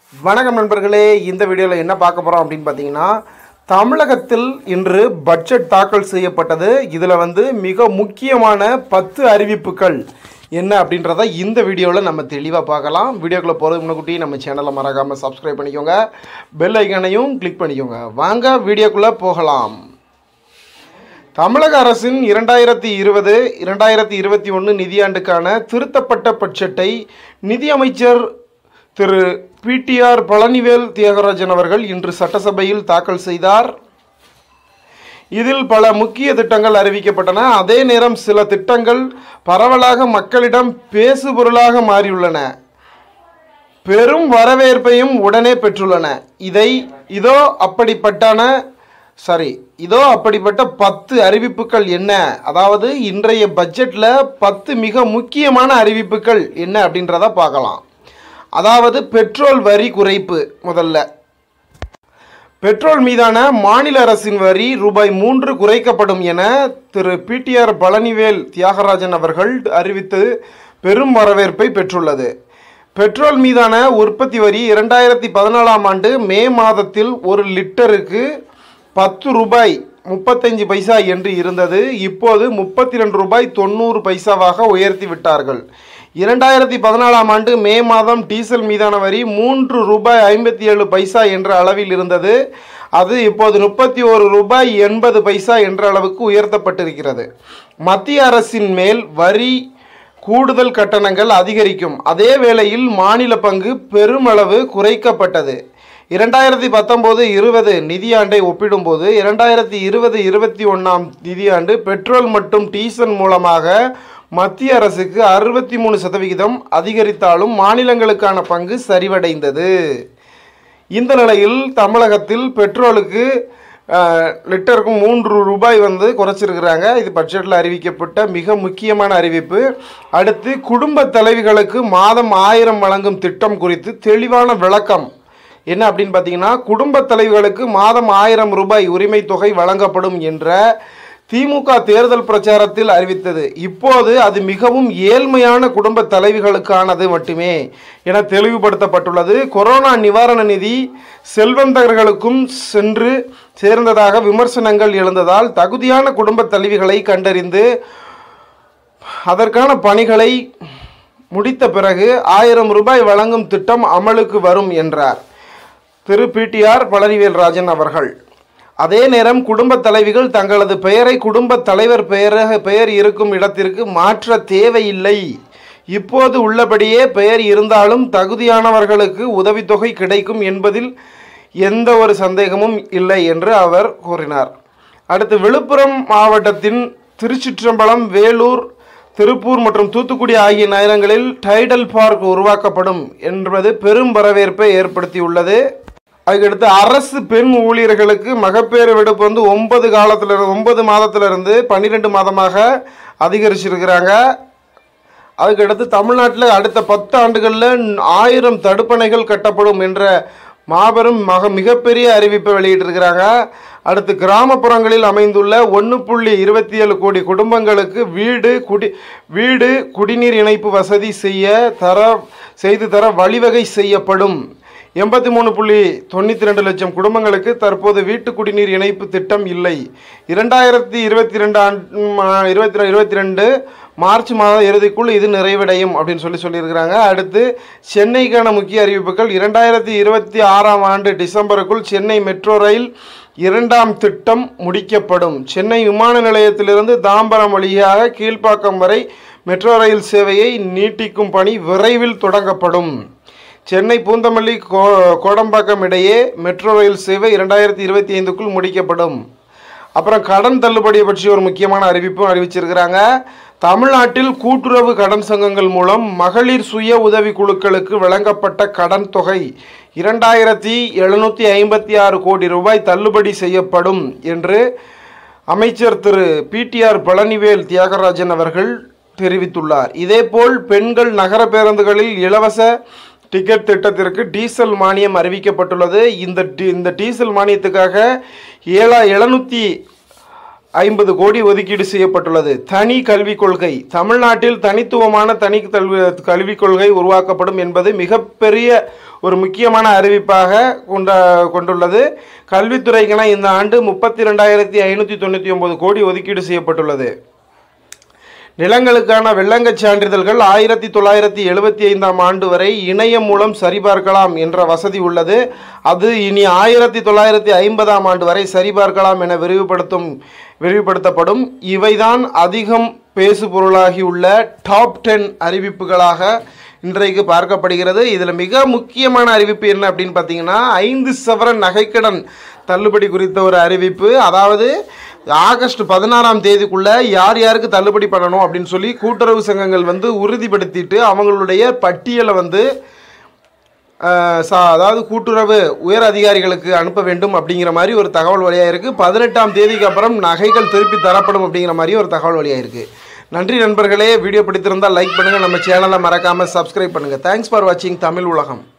வணக்கம் நண்பர்களே இந்த வீடியோவில் என்ன பார்க்க போகிறோம் அப்படின்னு பார்த்தீங்கன்னா தமிழகத்தில் இன்று பட்ஜெட் தாக்கல் செய்யப்பட்டது இதில் வந்து மிக முக்கியமான பத்து அறிவிப்புகள் என்ன அப்படின்றத இந்த வீடியோவில் நம்ம தெளிவாக பார்க்கலாம் வீடியோக்குள்ளே போகிறது முன்னக்கூட்டி நம்ம சேனலை மறக்காமல் சப்ஸ்கிரைப் பண்ணிக்கோங்க பெல் ஐக்கனையும் கிளிக் பண்ணிக்கோங்க வாங்க வீடியோக்குள்ளே போகலாம் தமிழக அரசின் இரண்டாயிரத்தி இருபது இரண்டாயிரத்தி இருபத்தி ஒன்று நிதியாண்டுக்கான திருத்தப்பட்ட பட்ஜெட்டை நிதியமைச்சர் திரு பிடிஆர் பழனிவேல் தியாகராஜன் அவர்கள் இன்று சட்டசபையில் தாக்கல் செய்தார் இதில் பல முக்கிய திட்டங்கள் அறிவிக்கப்பட்டன அதே நேரம் சில திட்டங்கள் பரவலாக மக்களிடம் பேசுபொருளாக மாறியுள்ளன பெரும் வரவேற்பையும் உடனே பெற்றுள்ளன இதை இதோ அப்படிப்பட்டான சாரி இதோ அப்படிப்பட்ட பத்து அறிவிப்புகள் என்ன அதாவது இன்றைய பட்ஜெட்டில் பத்து மிக முக்கியமான அறிவிப்புகள் என்ன அப்படின்றத பார்க்கலாம் அதாவது பெட்ரோல் வரி குறைப்பு முதல்ல பெட்ரோல் மீதான மாநில அரசின் வரி ரூபாய் மூன்று குறைக்கப்படும் என திரு பிடிஆர் பழனிவேல் தியாகராஜன் அவர்கள் அறிவித்து பெரும் வரவேற்பை பெற்றுள்ளது பெட்ரோல் மீதான உற்பத்தி வரி இரண்டாயிரத்தி பதினாலாம் ஆண்டு மே மாதத்தில் ஒரு லிட்டருக்கு பத்து ரூபாய் முப்பத்தஞ்சு பைசா என்று இருந்தது இப்போது முப்பத்தி ரெண்டு ரூபாய் தொண்ணூறு பைசாவாக உயர்த்தி விட்டார்கள் இரண்டாயிரத்தி பதினாலாம் ஆண்டு மே மாதம் டீசல் மீதான வரி மூன்று ரூபாய் ஐம்பத்தி ஏழு பைசா என்ற அளவில் இருந்தது அது இப்போது முப்பத்தி ஒரு ரூபாய் எண்பது பைசா என்ற அளவுக்கு உயர்த்தப்பட்டிருக்கிறது மத்திய அரசின் மேல் வரி கூடுதல் கட்டணங்கள் அதிகரிக்கும் அதே வேளையில் மாநில பங்கு பெருமளவு குறைக்கப்பட்டது இரண்டாயிரத்தி பத்தொம்போது இருபது நிதியாண்டை ஒப்பிடும்போது இரண்டாயிரத்தி இருபது இருபத்தி ஒன்றாம் நிதியாண்டு பெட்ரோல் மற்றும் டீசல் மூலமாக மத்திய அரசுக்கு அறுபத்தி மூணு சதவிகிதம் அதிகரித்தாலும் மாநிலங்களுக்கான பங்கு சரிவடைந்தது இந்த நிலையில் தமிழகத்தில் பெட்ரோலுக்கு அஹ், லிட்டருக்கு மூன்று ரூபாய் வந்து குறைச்சிருக்கிறாங்க இது பட்ஜெட்டில் அறிவிக்கப்பட்ட மிக முக்கியமான அறிவிப்பு அடுத்து குடும்ப தலைவிகளுக்கு மாதம் ஆயிரம் வழங்கும் திட்டம் குறித்து தெளிவான விளக்கம் என்ன அப்படின்னு பார்த்தீங்கன்னா குடும்ப தலைவிகளுக்கு மாதம் ஆயிரம் ரூபாய் உரிமை தொகை வழங்கப்படும் என்ற திமுக தேர்தல் பிரச்சாரத்தில் அறிவித்தது இப்போது அது மிகவும் ஏழ்மையான குடும்ப தலைவிகளுக்கானது மட்டுமே என தெளிவுபடுத்தப்பட்டுள்ளது கொரோனா நிவாரண நிதி செல்வந்தர்களுக்கும் சென்று சேர்ந்ததாக விமர்சனங்கள் எழுந்ததால் தகுதியான குடும்ப தலைவிகளை கண்டறிந்து அதற்கான பணிகளை முடித்த பிறகு ஆயிரம் ரூபாய் வழங்கும் திட்டம் அமலுக்கு வரும் என்றார் திரு பிடிஆர் பழனிவேல் ராஜன் அவர்கள் அதே நேரம் குடும்ப தலைவிகள் தங்களது பெயரை குடும்ப தலைவர் பெயராக பெயர் இருக்கும் இடத்திற்கு மாற்ற தேவையில்லை இப்போது உள்ளபடியே பெயர் இருந்தாலும் தகுதியானவர்களுக்கு உதவித்தொகை கிடைக்கும் என்பதில் எந்த ஒரு சந்தேகமும் இல்லை என்று அவர் கூறினார் அடுத்து விழுப்புரம் மாவட்டத்தின் திருச்சிற்றம்பலம் வேலூர் திருப்பூர் மற்றும் தூத்துக்குடி ஆகிய நகரங்களில் டைடல் பார்க் உருவாக்கப்படும் என்பது பெரும் வரவேற்பை ஏற்படுத்தியுள்ளது அதுக்கடுத்து அரசு பெண் ஊழியர்களுக்கு மகப்பேறு விடுப்பு வந்து ஒன்பது காலத்தில் ஒன்பது மாதத்திலிருந்து பன்னிரெண்டு மாதமாக அதிகரிச்சிருக்கிறாங்க அதுக்கடுத்து தமிழ்நாட்டில் அடுத்த பத்து ஆண்டுகளில் ஆயிரம் தடுப்பணைகள் கட்டப்படும் என்ற மாபெரும் மக மிகப்பெரிய அறிவிப்பை வெளியிட்டிருக்கிறாங்க அடுத்து கிராமப்புறங்களில் அமைந்துள்ள ஒன்று புள்ளி இருபத்தி ஏழு கோடி குடும்பங்களுக்கு வீடு குடி வீடு குடிநீர் இணைப்பு வசதி செய்ய தர செய்து தர வழிவகை செய்யப்படும் எண்பத்தி மூணு புள்ளி தொண்ணூற்றி ரெண்டு லட்சம் குடும்பங்களுக்கு தற்போது வீட்டு குடிநீர் இணைப்பு திட்டம் இல்லை இரண்டாயிரத்தி இருபத்தி ரெண்டு ஆண்டு இருபத்தி இருபத்தி ரெண்டு மார்ச் மாத இறுதிக்குள் இது நிறைவடையும் அப்படின்னு சொல்லி சொல்லியிருக்கிறாங்க அடுத்து சென்னைக்கான முக்கிய அறிவிப்புகள் இரண்டாயிரத்தி இருபத்தி ஆறாம் ஆண்டு டிசம்பருக்குள் சென்னை மெட்ரோ ரயில் இரண்டாம் திட்டம் முடிக்கப்படும் சென்னை விமான நிலையத்திலிருந்து தாம்பரம் வழியாக கீழ்ப்பாக்கம் வரை மெட்ரோ ரயில் சேவையை நீட்டிக்கும் பணி விரைவில் தொடங்கப்படும் சென்னை பூந்தமல்லி கோ கோடம்பாக்கம் இடையே மெட்ரோ ரயில் சேவை இரண்டாயிரத்தி இருபத்தி ஐந்துக்குள் முடிக்கப்படும் அப்புறம் கடன் தள்ளுபடியை பற்றி ஒரு முக்கியமான அறிவிப்பும் அறிவிச்சிருக்கிறாங்க தமிழ்நாட்டில் கூட்டுறவு கடன் சங்கங்கள் மூலம் மகளிர் சுய உதவி குழுக்களுக்கு வழங்கப்பட்ட கடன் தொகை இரண்டாயிரத்தி எழுநூற்றி ஐம்பத்தி ஆறு கோடி ரூபாய் தள்ளுபடி செய்யப்படும் என்று அமைச்சர் திரு பிடிஆர் பழனிவேல் தியாகராஜன் அவர்கள் தெரிவித்துள்ளார் இதேபோல் பெண்கள் நகர பேருந்துகளில் இலவச டிக்கெட் திட்டத்திற்கு டீசல் மானியம் அறிவிக்கப்பட்டுள்ளது இந்த டி- இந்த டீசல் மானியத்துக்காக ஏழா எழுநூற்றி ஐம்பது கோடி ஒதுக்கீடு செய்யப்பட்டுள்ளது தனி கல்விக் கொள்கை தமிழ்நாட்டில் தனித்துவமான தனி கல்வி கல்விக் கொள்கை உருவாக்கப்படும் என்பது மிகப்பெரிய ஒரு முக்கியமான அறிவிப்பாக கொண்ட கொண்டுள்ளது கல்வித்துறைக்கென இந்த ஆண்டு முப்பத்தி ரெண்டாயிரத்தி ஐநூற்றி தொண்ணூற்றி ஒன்பது கோடி ஒதுக்கீடு செய்யப்பட்டுள்ளது நிலங்களுக்கான வெள்ளங்கச் சான்றிதழ்கள் ஆயிரத்தி தொள்ளாயிரத்தி எழுபத்தி ஐந்தாம் ஆண்டு வரை இணையம் மூலம் சரிபார்க்கலாம் என்ற வசதி உள்ளது அது இனி ஆயிரத்தி தொள்ளாயிரத்தி ஐம்பதாம் ஆண்டு வரை சரிபார்க்கலாம் என விரிவுபடுத்தும் விரிவுபடுத்தப்படும் இவைதான் அதிகம் பேசுபொருளாகியுள்ள டாப் டென் அறிவிப்புகளாக இன்றைக்கு பார்க்கப்படுகிறது இதில் மிக முக்கியமான அறிவிப்பு என்ன அப்படின்னு பார்த்தீங்கன்னா ஐந்து சவரன் நகைக்கடன் தள்ளுபடி குறித்த ஒரு அறிவிப்பு அதாவது ஆகஸ்ட் பதினாறாம் தேதிக்குள்ள யார் யாருக்கு தள்ளுபடி பண்ணணும் அப்படின்னு சொல்லி கூட்டுறவு சங்கங்கள் வந்து உறுதிப்படுத்திட்டு அவங்களுடைய பட்டியலை வந்து அஹ், சா- அதாவது கூட்டுறவு உயர் அதிகாரிகளுக்கு அனுப்ப வேண்டும் அப்படிங்கிற மாதிரி ஒரு தகவல் வழியாக இருக்குது பதினெட்டாம் தேதிக்கு அப்புறம் நகைகள் திருப்பி தரப்படும் அப்படிங்கிற மாதிரி ஒரு தகவல் வழியாக இருக்குது நன்றி நண்பர்களே வீடியோ பிடித்திருந்தால் லைக் பண்ணுங்கள் நம்ம சேனலை மறக்காமல் சப்ஸ்கிரைப் பண்ணுங்கள் தேங்க்ஸ் ஃபார் வாட்சிங் தமிழ் உலகம்